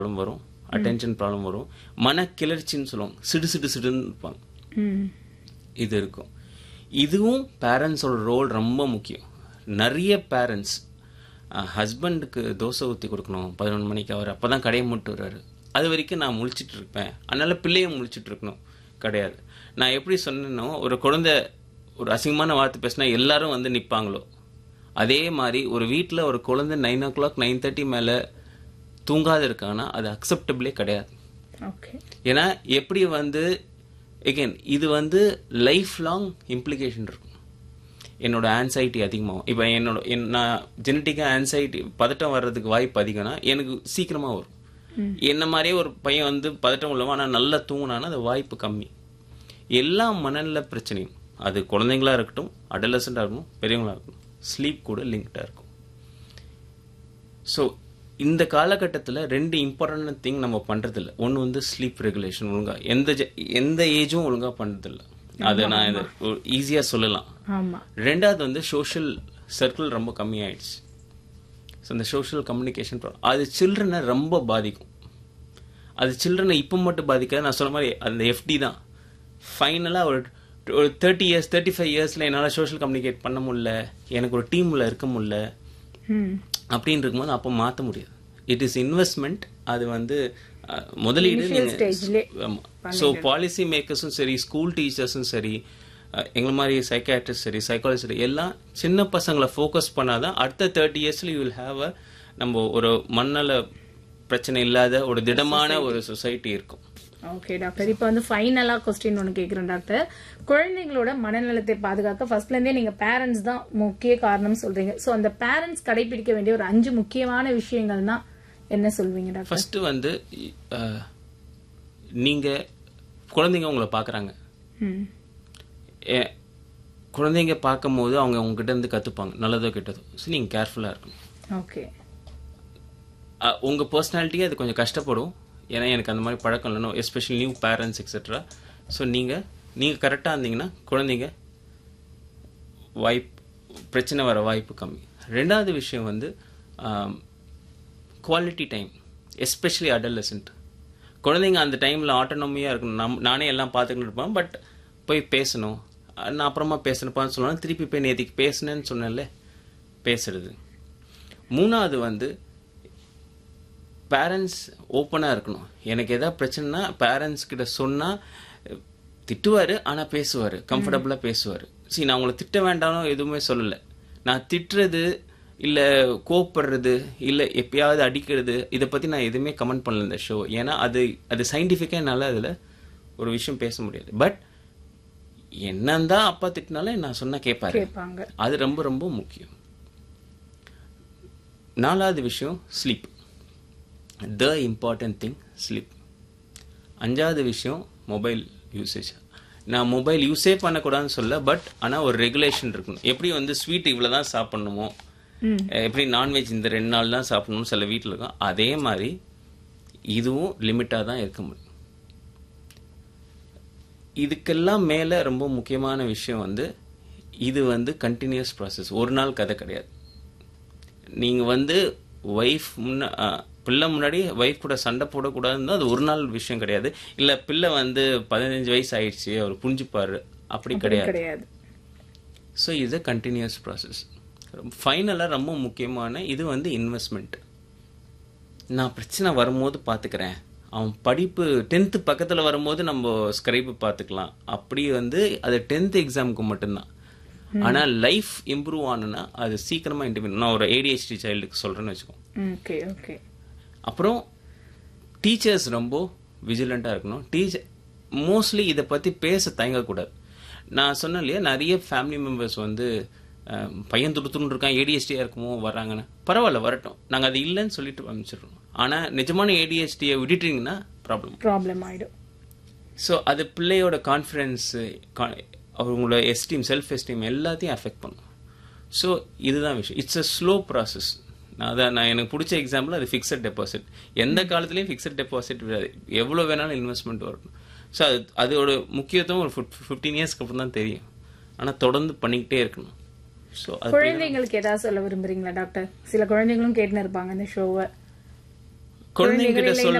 problem வரும் attention problem வரும் மன கிளர்ச்சின்னு சொல்லுவாங்க சிடு சிடு சிடுன்னு இருப்பாங்க ம் இது இருக்கும் இதுவும் பேரண்ட்ஸோட ரோல் ரொம்ப முக்கியம் நிறைய பேரண்ட்ஸ் ஹஸ்பண்டுக்கு தோசை ஊற்றி கொடுக்கணும் பதினொன்று மணிக்கு அவர் அப்போ தான் கடையை மூட்டு வர்றாரு அது வரைக்கும் நான் முழிச்சிட்டு இருப்பேன் அதனால பிள்ளையும் முழிச்சிட்டு இருக்கணும் கிடையாது நான் எப்படி சொன்னேனோ ஒரு குழந்தை ஒரு அசிங்கமான வார்த்தை பேசினா எல்லாரும் வந்து நிற்பாங்களோ அதே மாதிரி ஒரு வீட்டில் ஒரு குழந்தை nine o'clock nine thirty மேலே தூங்காது இருக்காங்கன்னா அது அக்செப்டபிளே கிடையாது ஓகே ஏன்னா எப்படி வந்து எகெயின் இது வந்து லைஃப் லாங் இம்ப்ளிகேஷன் இருக்கும் என்னோட ஆன்சைட்டி அதிகமாகும் இப்போ என்னோட என் நான் ஜெனட்டிக்காக ஆன்சைட்டி பதட்டம் வர்றதுக்கு வாய்ப்பு அதிகம்னா எனக்கு சீக்கிரமாக வரும் என்ன மாதிரியே ஒரு பையன் வந்து பதட்டம் உள்ளவன் ஆனால் நல்லா தூங்கினான்னா அது வாய்ப்பு கம்மி எல்லா மனநல பிரச்சனையும் அது குழந்தைங்களா இருக்கட்டும் அடலசண்டாக இருக்கட்டும் பெரியவங்களா இருக்கட்டும் ஸ்லீப் கூட லிங்க்டாக இருக்கும் ஸோ இந்த காலகட்டத்தில் ரெண்டு இம்பார்ட்டன்ட் திங் நம்ம பண்றதில்ல ஒன்று வந்து ஸ்லீப் ரெகுலேஷன் ஒழுங்கா எந்த ஜ- எந்த ஏஜும் ஒழுங்கா பண்றதில்ல அதை நான் இதை ஈஸியாக சொல்லலாம் ஆமா ரெண்டாவது வந்து சோஷியல் சர்க்கிள் ரொம்ப கம்மியாயிடுச்சு ஸோ இந்த சோஷியல் கம்யூனிகேஷன் அது சில்ட்ரனை ரொம்ப பாதிக்கும் அது சில்ட்ரனை இப்போ மட்டும் பாதிக்காது நான் சொன்ன மாதிரி அந்த எஃப்டி தான் ஃபைனலாக ஒரு ஒரு தேர்ட்டி இயர்ஸ் தேர்ட்டி ஃபைவ் இயர்ஸில் என்னால் சோஷியல் கம்யூனிகேட் பண்ண முடியல எனக்கு ஒரு டீமில் இருக்க முடியல ம் அப்படின்னு இருக்கும்போது அப்போ மாற்ற முடியாது இட் இஸ் இன்வெஸ்ட்மெண்ட் அது வந்து அஹ், முதலீடு stageலே ஸோ பாலிசி மேக்கர்ஸும் சரி ஸ்கூல் டீச்சர்ஸும் சரி அஹ், எங்களை மாதிரி சைக்காட்ரிஸ்ட் சரி சைக்காலஜி சரி எல்லாம் சின்ன பசங்களை ஃபோக்கஸ் பண்ணாதான் அடுத்த தேர்ட்டி இயர்ஸ்ல யூ வில் ஹாவ் அ நம்ம ஒரு மண்ணல பிரச்சனை இல்லாத ஒரு திடமான ஒரு சொசைட்டி இருக்கும் ஓகே டாக்டர் இப்போ வந்து ஃபைனலா கொஸ்டின் ஒன்று கேட்குறேன் டாக்டர் குழந்தைங்களோட மனநலத்தை பாதுகாக்க ஃபர்ஸ்ட்ல இருந்தே நீங்க பேரண்ட்ஸ் தான் முக்கிய காரணம் சொல்றீங்க ஸோ அந்த பேரண்ட்ஸ் கடைபிடிக்க வேண்டிய ஒரு அஞ்சு முக்கியமான விஷயங்கள்னா என்ன சொல்வீங்க டாக்டர் ஃபர்ஸ்ட் வந்து அஹ், நீங்க குழந்தைங்க உங்களை பார்க்கறாங்க ம் ஏ- குழந்தைங்க பார்க்கும்போது அவங்க உங்ககிட்ட இருந்து கற்றுப்பாங்க நல்லதோ கெட்டதோ ஸோ நீங்கள் கேர்ஃபுல்லாக இருக்கணும் ஓகே அஹ், உங்க பர்சனாலிட்டியே அது கொஞ்சம் கஷ்டப்படும் ஏன்னா எனக்கு அந்த மாதிரி பழக்கம் இல்லைனோ especially new parents etcetera so நீங்கள் நீங்கள் கரெக்டாக இருந்தீங்கன்னா குழந்தைங்க வாய்ப்பு பிரச்சனை வர வாய்ப்பு கம்மி ரெண்டாவது விஷயம் வந்து குவாலிட்டி டைம் எஸ்பெஷலி அடலசன்ட் குழந்தைங்க அந்த டைமில் ஆட்டோனமியாக இருக்கணும் நம் நானே எல்லாம் பார்த்துக்கிட்டு இருப்பேன் பட் போய் பேசணும் அஹ் நான் அப்புறமா பேசணுப்பான்னு சொல்லணும் திருப்பி போய் நேற்றுக்கு பேசுனேன்னு சொன்னேன்ல பேசுறது மூணாவது வந்து பேரண்ட்ஸ் ஓப்பனாக இருக்கணும் எனக்கு எதாவது பிரச்சனைனா பேரண்ட்ஸ் கிட்ட சொன்னால் திட்டுவார் ஆனால் பேசுவார் கம்ஃபர்டபுளாக பேசுவார் சரி நான் உங்களை திட்ட வேண்டாம்னு எதுவுமே சொல்லலை நான் திட்டுறது இல்லை கோப்படுறது இல்லை எப்பயாவது அடிக்கிறது இதை பற்றி நான் எதுவுமே கமெண்ட் பண்ணல இந்த ஷோ ஏன்னா அது அது சயின்டிஃபிக்காக என்னால் அதில் ஒரு விஷயம் பேச முடியாது பட் என்னன்னு தான் அப்பா திட்டினாலும் நான் சொன்னா கேட்பாரு கேட்பாங்க அது ரொம்ப ரொம்ப முக்கியம் நாலாவது விஷயம் sleep the important thing sleep அஞ்சாவது விஷயம் மொபைல் யூசேஜ் நான் மொபைல் யூஸே பண்ணக்கூடாதுன்னு சொல்ல பட் ஆனால் ஒரு ரெகுலேஷன் இருக்கணும் எப்படி வந்து ஸ்வீட் இவ்வளோ தான் சாப்பிடணுமோ ம் அஹ் எப்படி நான்வெஜ் இந்த ரெண்டு நாள் தான் சாப்பிடணும்னு சில வீட்டில் இருக்கும் அதே மாதிரி இதுவும் லிமிட்டாக தான் இருக்க முடியும் இதுக்கெல்லாம் மேலே ரொம்ப முக்கியமான விஷயம் வந்து இது வந்து கண்டினியூஸ் ப்ராசஸ் ஒரு நாள் கதை கிடையாது நீங்கள் வந்து ஒய்ஃப் முன்ன அஹ், பிள்ளை முன்னாடி ஒய்ஃப் கூட சண்டை போடக்கூடாதுன்னு அது ஒரு நாள் விஷயம் கிடையாது இல்லை பிள்ளை வந்து பதினஞ்சு வயசு ஆயிடுச்சு அவர் புரிஞ்சுப்பாரு அப்படி கிடையாது கிடையாது ஸோ இது கண்டினியூஸ் ப்ராசஸ் ஃபைனலாக ரொம்ப முக்கியமான இது வந்து இன்வெஸ்ட்மெண்ட் நான் பிரச்சனை வரும்போது பார்த்துக்கிறேன் அவன் படிப்பு டென்த்து பக்கத்தில் வரும்போது நம்ம ஸ்கிரைப்பு பார்த்துக்கலாம் அப்படி வந்து அது டென்த் எக்ஸாமுக்கு மட்டும்தான் ஆனால் லைஃப் இம்ப்ரூவ் ஆனுன்னா அது சீக்கிரமாக இன்டிமெண்ட் நான் ஒரு ஏடிஹெச்டி சைல்டுக்கு சொல்கிறேன்னு வச்சுக்கோ ஓகே ஓகே அப்புறம் டீச்சர்ஸ் ரொம்ப விஜிலண்ட்டாக இருக்கணும் டீச்சர் மோஸ்ட்லி இதை பற்றி பேச தயங்கக்கூடாது நான் சொன்னேன் இல்லையா நிறைய ஃபேமிலி மெம்பர்ஸ் வந்து அஹ், பையன் துடுத்துன்னு இருக்கான் ஏடிஎஸ்டியாக இருக்குமோ வர்றாங்கன்னு பரவாயில்ல வரட்டும் நாங்கள் அது இல்லைன்னு சொல்லிட்டு அனுப்பிச்சிடுறோம் ஆனால் நிஜமான ஏடிஎஸ்டியை விட்டுட்டீங்கன்னா ப்ராப்ளம் ப்ராப்ளம் ஆயிடும் ஸோ அது பிள்ளையோட கான்ஃபிடென்ஸு அவங்களோட எஸ்டீம் செல்ஃப் எஸ்டீம் எல்லாத்தையும் அஃபெக்ட் பண்ணும் ஸோ இதுதான் விஷயம் இட்ஸ் அ ஸ்லோ ப்ராசஸ் நான் அதான் நான் எனக்கு பிடிச்ச எக்ஸாம்பிள் அது ஃபிக்ஸட் டெபாசிட் எந்த காலத்துலேயும் ஃபிக்ஸட் டெபாசிட் விடாது எவ்வளோ வேணாலும் இன்வெஸ்ட்மெண்ட் வரணும் ஸோ அது அதோட முக்கியத்துவம் ஒரு ஃபிஃப்டீன் இயர்ஸ்க்கு அப்புறம் தான் தெரியும் ஆனால் தொடர்ந்து பண்ணிக்கிட்டே இருக்கணும் ஸோ அது குழந்தைங்களுக்கு ஏதாவது சொல்ல விரும்புறீங்களா டாக்டர் சில குழந்தைங்களும் கேட்டுன்னு இருப்பாங்க இந்த ஷோவை குழந்தைங்கிட்ட இல்லை, இந்த